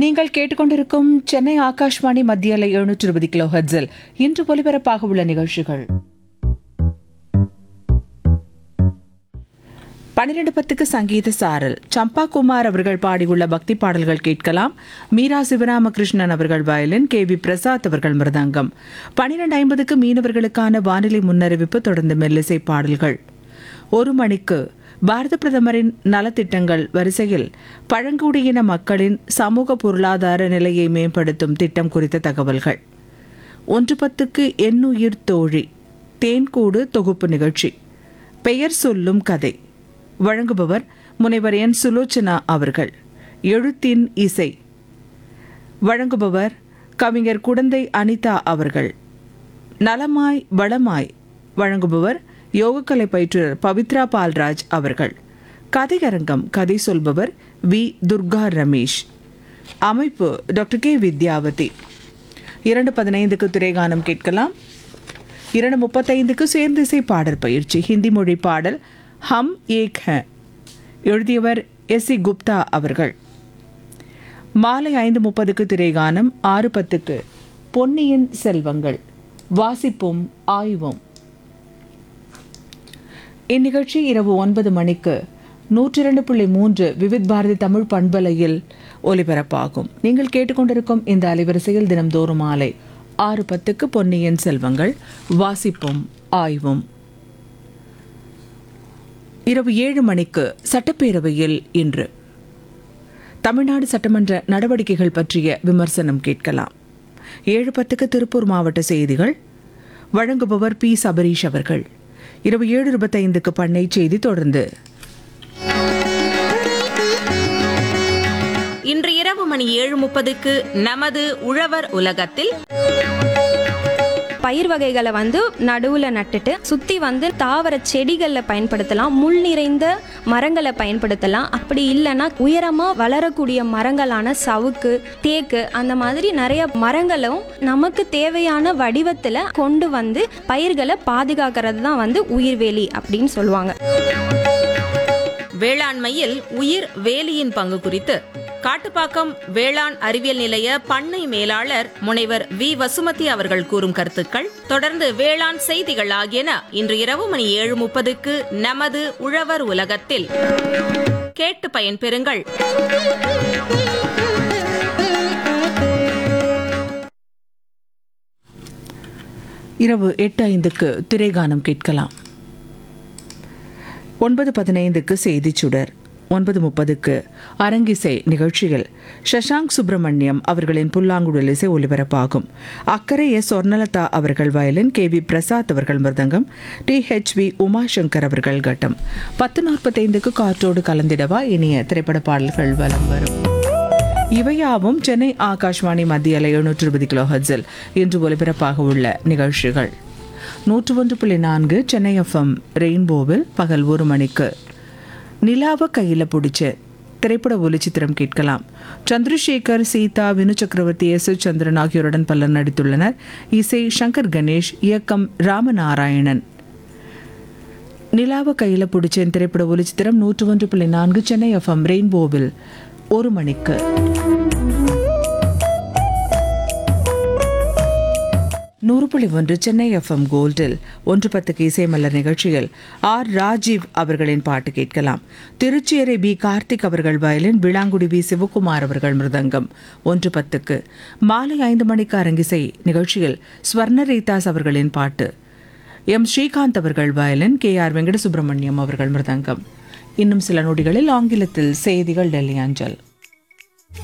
நீங்கள் கேட்டுக்கொண்டிருக்கும் சென்னை ஆகாஷ்வாணி மத்திய அலை எழுநூற்று இருபது கிலோ ஹெட்ஸில் இன்று ஒலிபரப்பாக உள்ள நிகழ்ச்சிகள் பன்னிரண்டு பத்துக்கு சங்கீத சாரல் சம்பா குமார் அவர்கள் பாடியுள்ள பக்தி பாடல்கள் கேட்கலாம் மீரா சிவராமகிருஷ்ணன் அவர்கள் வயலின் கே வி பிரசாத் அவர்கள் மிருதங்கம் பன்னிரண்டு ஐம்பதுக்கு மீனவர்களுக்கான வானிலை முன்னறிவிப்பு தொடர்ந்து மெல்லிசை பாடல்கள் ஒரு மணிக்கு பாரத பிரதமரின் நலத்திட்டங்கள் வரிசையில் பழங்குடியின மக்களின் சமூக பொருளாதார நிலையை மேம்படுத்தும் திட்டம் குறித்த தகவல்கள் ஒன்று பத்துக்கு எண்ணுயிர் தோழி தேன்கூடு தொகுப்பு நிகழ்ச்சி பெயர் சொல்லும் கதை வழங்குபவர் முனைவர் என் சுலோச்சனா அவர்கள் எழுத்தின் இசை வழங்குபவர் கவிஞர் குடந்தை அனிதா அவர்கள் நலமாய் வளமாய் வழங்குபவர் யோகக்கலை பயிற்றுனர் பவித்ரா பால்ராஜ் அவர்கள் கதையரங்கம் கதை சொல்பவர் வி துர்கா ரமேஷ் அமைப்பு டாக்டர் கே வித்யாவதி இரண்டு பதினைந்துக்கு திரைகானம் கேட்கலாம் இரண்டு முப்பத்தைந்துக்கு சேர்ந்திசை பாடல் பயிற்சி ஹிந்தி மொழி பாடல் ஹம் ஏக் ஹ எழுதியவர் எஸ் சி குப்தா அவர்கள் மாலை ஐந்து முப்பதுக்கு திரைகானம் ஆறு பத்துக்கு பொன்னியின் செல்வங்கள் வாசிப்பும் ஆய்வும் இந்நிகழ்ச்சி இரவு ஒன்பது மணிக்கு நூற்றி இரண்டு புள்ளி மூன்று விவித் பாரதி தமிழ் பண்பலையில் ஒலிபரப்பாகும் நீங்கள் கேட்டுக்கொண்டிருக்கும் இந்த அலைவரிசையில் தினம்தோறும் மாலை ஆறு பத்துக்கு பொன்னியின் செல்வங்கள் வாசிப்பும் ஆய்வும் இரவு ஏழு மணிக்கு சட்டப்பேரவையில் இன்று தமிழ்நாடு சட்டமன்ற நடவடிக்கைகள் பற்றிய விமர்சனம் கேட்கலாம் ஏழு பத்துக்கு திருப்பூர் மாவட்ட செய்திகள் வழங்குபவர் பி சபரீஷ் அவர்கள் இரவு ஏழு இருபத்தைந்துக்கு பண்ணை செய்தி தொடர்ந்து இன்று இரவு மணி ஏழு முப்பதுக்கு நமது உழவர் உலகத்தில் பயிர் வகைகளை வந்து நடுவில் நட்டுட்டு சுற்றி வந்து தாவர செடிகளில் பயன்படுத்தலாம் முள் நிறைந்த மரங்களை பயன்படுத்தலாம் அப்படி இல்லைன்னா உயரமாக வளரக்கூடிய மரங்களான சவுக்கு தேக்கு அந்த மாதிரி நிறைய மரங்களும் நமக்கு தேவையான வடிவத்தில் கொண்டு வந்து பயிர்களை பாதுகாக்கிறது தான் வந்து உயிர்வேலி அப்படின்னு சொல்லுவாங்க வேளாண்மையில் உயிர் வேலியின் பங்கு குறித்து காட்டுப்பாக்கம் வேளாண் அறிவியல் நிலைய பண்ணை மேலாளர் முனைவர் வி வசுமதி அவர்கள் கூறும் கருத்துக்கள் தொடர்ந்து வேளாண் செய்திகள் ஆகியன இன்று இரவு மணி ஏழு முப்பதுக்கு நமது உழவர் உலகத்தில் கேட்டு பயன்பெறுங்கள் இரவு எட்டு ஐந்துக்கு திரைகானம் கேட்கலாம் ஒன்பது பதினைந்துக்கு செய்திச் சுடர் ஒன்பது முப்பதுக்கு அரங்கிசை நிகழ்ச்சியில் சஷாங்க் சுப்பிரமணியம் அவர்களின் புல்லாங்குழல் இசை ஒலிபரப்பாகும் அக்கறை எஸ் சொர்ணலதா அவர்கள் வயலின் கே வி பிரசாத் அவர்கள் mridangam T H V Umashankar அவர்கள் கட்டம் பத்து நாற்பத்தைந்துக்கு காற்றோடு கலந்திடவா இனிய திரைப்பட பாடல்கள் வலம் வரும் இவையாவும் சென்னை ஆகாஷ்வாணி மத்திய அலை எழுநூற்று இருபது கிலோ ஹர்ட்ஸில் இன்று ஒலிபரப்பாக உள்ள நிகழ்ச்சிகள் நூற்று ஒன்று புள்ளி நான்கு சென்னை எஃப்எம் ரெயின்போவில் பகல் ஒரு மணிக்கு நிலாவ கையில் பிடிச்ச திரைப்பட ஒலிச்சித்திரம் கேட்கலாம் சந்திரசேகர் சீதா வினு சக்கரவர்த்தி எஸ் எஸ் சந்திரன் ஆகியோருடன் பலர் நடித்துள்ளனர் இசை சங்கர் கணேஷ் இயக்கம் ராமநாராயணன் நிலாவ கையில் பிடிச்ச திரைப்பட ஒலிச்சித்திரம் நூற்று ஒன்று புள்ளி நான்கு சென்னை எஃப்எம் ரெயின்போவில் ஒரு மணிக்கு நூறு புள்ளி ஒன்று சென்னை எஃப்எம் கோல்டில் ஒன்று பத்துக்கு இசை மலர் நிகழ்ச்சியில் ஆர் ராஜீவ் அவர்களின் பாட்டு கேட்கலாம் திருச்சியரை பி கார்த்திக் அவர்கள் வயலின் விளாங்குடி வி சிவகுமார் அவர்கள் மிருதங்கம் ஒன்று பத்துக்கு மாலை ஐந்து மணிக்கு அரங்கிசை நிகழ்ச்சியில் ஸ்வர்ணரீதாஸ் அவர்களின் பாட்டு எம் ஸ்ரீகாந்த் அவர்கள் வயலின் கே ஆர் வெங்கடசுப்ரமணியம் அவர்கள் மிருதங்கம் இன்னும் சில நொடிகளில் ஆங்கிலத்தில் செய்திகள் டெல்லி அஞ்சல்